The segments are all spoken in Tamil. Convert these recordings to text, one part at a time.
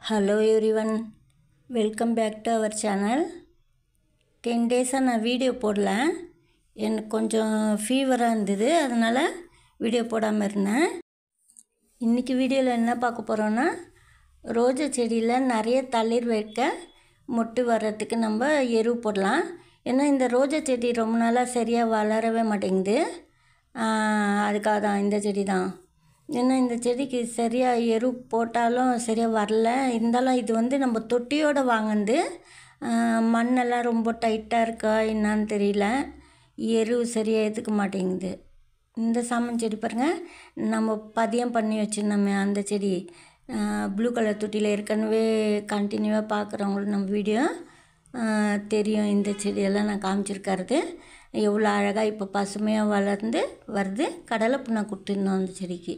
hello everyone welcome back to our channel ten டேஸாக நான் வீடியோ போடல எனக்கு கொஞ்சம் ஃபீவராக இருந்தது அதனால் வீடியோ போடாமல் இருந்தேன் இன்றைக்கி வீடியோவில் என்ன பார்க்க போகிறோன்னா ரோஜா செடியில் நிறைய தளிர் வைக்க மொட்டு வர்றதுக்கு நம்ம எரு போடலாம் ஏன்னா இந்த ரோஜா செடி ரொம்ப நாளாக சரியாக வளரவே மாட்டேங்குது ஆஹ் அதுக்காக தான் இந்த செடி தான் ஏன்னா இந்த செடிக்கு சரியாக எரு போட்டாலும் சரியாக வரல இருந்தாலும் இது வந்து நம்ம தொட்டியோடு வாங்கினது ஆஹ் மண்ணெல்லாம் ரொம்ப டைட்டாக இருக்கா என்னான்னு தெரியல எரு சரியாக ஏற்றுக்க மாட்டேங்குது இந்த சாமன் செடி பாருங்கள் நம்ம பதியம் பண்ணி வச்சுருந்தோமே அந்த செடி ப்ளூ கலர் தொட்டியில் ஏற்கனவே கண்டினியூவாக பார்க்குறவங்களுக்கு நம்ம வீடியோ தெரியும் இந்த செடியெல்லாம் நான் காமிச்சிருக்கிறது எவ்வளோ அழகாக இப்போ பசுமையாக வளர்ந்து வருது கடலை புண்ணா கொடுத்துருந்தோம் அந்த செடிக்கு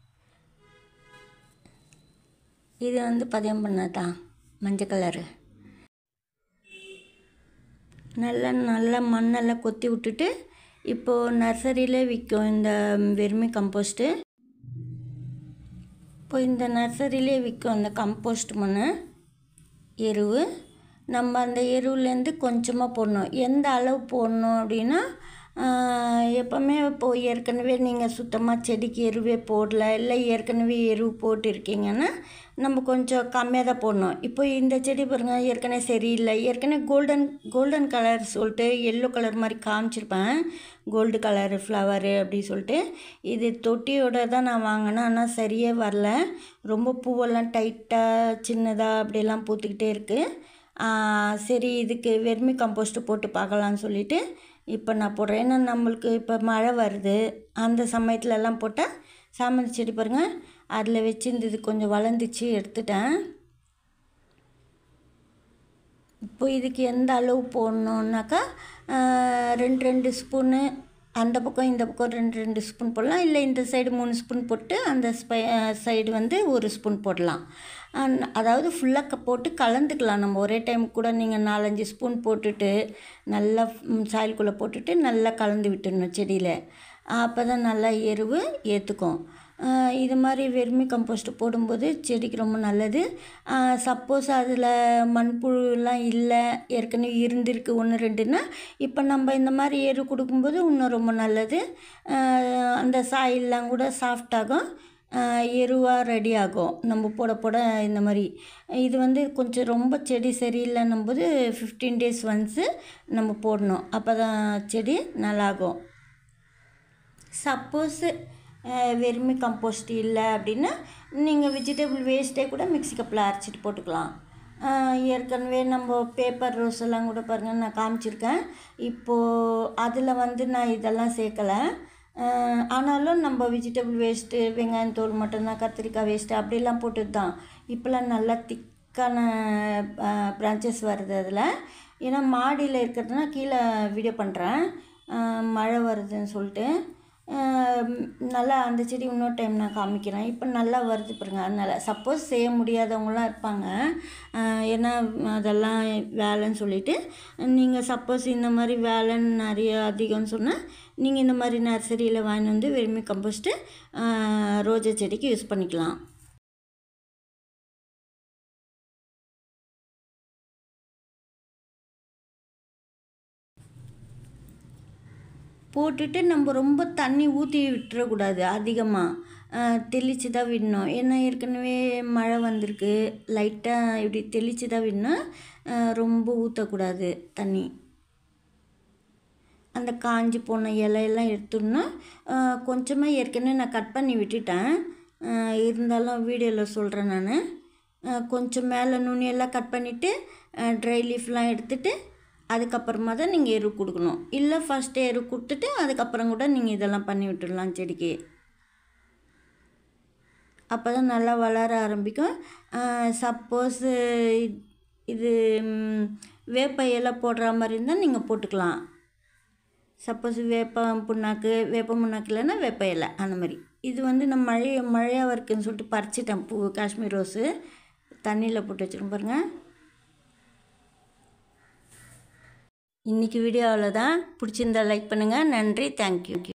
இது வந்து பதியம் பண்ணதான் மஞ்சள் கலரு நல்லா நல்லா மண்ணெல்லாம் கொத்தி விட்டுட்டு இப்போது நர்சரியிலே விற்கும் இந்த வெர்மி கம்போஸ்ட்டு இப்போ இந்த நர்சரியிலே விற்கும் அந்த கம்போஸ்ட் மண் எருவு நம்ம அந்த எருவுலேருந்து கொஞ்சமாக போடணும் எந்த அளவு போடணும் அப்படின்னா எப்போவுமே இப்போது ஏற்கனவே நீங்கள் சுத்தமாக செடிக்கு எருவே போடல இல்லை ஏற்கனவே எருவு போட்டிருக்கீங்கன்னா நம்ம கொஞ்சம் கம்மியாக தான் போடணும் இப்போ இந்த செடி பாருங்கள் ஏற்கனவே சரியில்லை ஏற்கனவே கோல்டன் கோல்டன் கலர் சொல்லிட்டு எல்லோ கலர் மாதிரி காமிச்சிருப்பேன் கோல்டு கலர் ஃப்ளவரு அப்படி சொல்லிட்டு இது தொட்டியோட தான் நான் வாங்கினேன் ஆனால் சரியே வரல ரொம்ப பூவெல்லாம் டைட்டாக சின்னதாக அப்படியெல்லாம் பூத்துக்கிட்டே இருக்குது சரி இதுக்கு வெர்மி கம்போஸ்ட்டு போட்டு பார்க்கலான்னு சொல்லிவிட்டு இப்போ நான் போடுறேன் ஏன்னா நம்மளுக்கு இப்போ மழை வருது அந்த சமயத்துலலாம் போட்டால் சாமந்தி செடி பாருங்கள் அதில் வச்சுருந்தது கொஞ்சம் வளர்ந்துச்சு எடுத்துட்டேன் இப்போ இதுக்கு எந்த அளவு போடணுன்னாக்கா ரெண்டு ரெண்டு ஸ்பூனு அந்த பக்கம் இந்த பக்கம் ரெண்டு ரெண்டு ஸ்பூன் போடலாம் இல்லை இந்த சைடு மூணு ஸ்பூன் போட்டு அந்த ஸ்பை சைடு வந்து ஒரு ஸ்பூன் போடலாம் அதாவது ஃபுல்லாக போட்டு கலந்துக்கலாம் நம்ம ஒரே டைம் கூட நீங்கள் நாலஞ்சு ஸ்பூன் போட்டுட்டு நல்லா சாயல்குள்ளே போட்டுட்டு நல்லா கலந்து விட்டுடணும் செடியில் அப்போ தான் நல்லா எருவு ஏற்றுக்கும் இது மாதிரி வெர்மி கம்போஸ்ட் போடும்போது செடிக்கு ரொம்ப நல்லது சப்போஸ் அதில் மண்புழுலாம் இல்லை ஏற்கனவே இருந்திருக்கு ஒன்று ரெண்டுன்னா இப்போ நம்ம இந்த மாதிரி எரு கொடுக்கும்போது இன்னும் ரொம்ப நல்லது அந்த சாயிலெலாம் கூட சாஃப்டாகும் எருவாக ரெடி ஆகும் நம்ம போட போட இந்த மாதிரி இது வந்து கொஞ்சம் ரொம்ப செடி சரியில்லைன்னும் போது ஃபிஃப்டீன் டேஸ் ஒன்ஸு நம்ம போடணும் அப்போ தான் செடி நல்லாகும் சப்போஸு வெறுமை கம்போஸ்ட் இல்லை அப்படின்னா நீங்கள் வெஜிடபிள் வேஸ்ட்டே கூட மிக்ஸி கப்பில் அரைச்சிட்டு போட்டுக்கலாம் ஏற்கனவே நம்ம பேப்பர் ரோஸ் எல்லாம் கூட பாருங்கள் நான் காமிச்சிருக்கேன் இப்போது அதில் வந்து நான் இதெல்லாம் சேர்க்கலை ஆனாலும் நம்ம வெஜிடபிள் வேஸ்ட்டு வெங்காயம் தோல் மட்டும்தான் கத்திரிக்காய் வேஸ்ட்டு அப்படிலாம் போட்டுட்டு தான் இப்போலாம் நல்லா திக்கான ப்ரான்ச்சஸ் வருது அதில் ஏன்னா மாடியில் இருக்கிறதுனா கீழே வீடியோ பண்ணுறேன் மழை வருதுன்னு சொல்லிட்டு நல்லா அந்த செடி இன்னொரு டைம் நான் காமிக்கிறேன் இப்போ நல்லா வருது பாருங்க அதனால் சப்போஸ் செய்ய முடியாதவங்களாம் இருப்பாங்க ஏன்னா அதெல்லாம் வேலைன்னு சொல்லிவிட்டு நீங்கள் சப்போஸ் இந்த மாதிரி வேலைன்னு நிறைய அதிகம்னு சொன்னால் நீங்கள் இந்த மாதிரி நர்சரியில் வாங்கி வந்து வெறுமை கம்போஸ்ட்டு ரோஜா செடிக்கு யூஸ் பண்ணிக்கலாம் போட்டுட்டு நம்ம ரொம்ப தண்ணி ஊற்றி விட்டுறக்கூடாது அதிகமாக தெளித்து தான் விடணும் ஏன்னா ஏற்கனவே மழை வந்திருக்கு லைட்டாக இப்படி தெளித்து தான் விடணும் ரொம்ப ஊற்றக்கூடாது தண்ணி அந்த காஞ்சி போன இலையெல்லாம் எடுத்துடணும் கொஞ்சமாக ஏற்கனவே நான் கட் பண்ணி விட்டுட்டேன் இருந்தாலும் வீடியோவில் சொல்கிறேன் நான் கொஞ்சம் மேலே நுனியெல்லாம் கட் பண்ணிவிட்டு ட்ரை லீஃப்லாம் எடுத்துகிட்டு அதுக்கப்புறமா தான் நீங்கள் எரு கொடுக்கணும் இல்லை ஃபஸ்ட்டு எரு கொடுத்துட்டு அதுக்கப்புறம் கூட நீங்கள் இதெல்லாம் பண்ணி விட்டுடலாம் செடிக்கு அப்போ தான் நல்லா வளர ஆரம்பிக்கும் சப்போஸு இது வேப்ப இலை போடுற மாதிரி இருந்தால் நீங்கள் போட்டுக்கலாம் சப்போஸ் வேப்ப புண்ணாக்கு வேப்ப புண்ணாக்கு இல்லைன்னா வேப்ப இலை அந்த மாதிரி இது வந்து நான் மழை மழையாக இருக்குன்னு சொல்லிட்டு பறிச்சிட்டேன் பூ காஷ்மீர் ரோஸு தண்ணியில் போட்டு வச்சுருக்கேன் பாருங்கள் இன்றைக்கி வீடியோ அவ்வளோதான் பிடிச்சிருந்தா லைக் பண்ணுங்கள் நன்றி தேங்க்யூ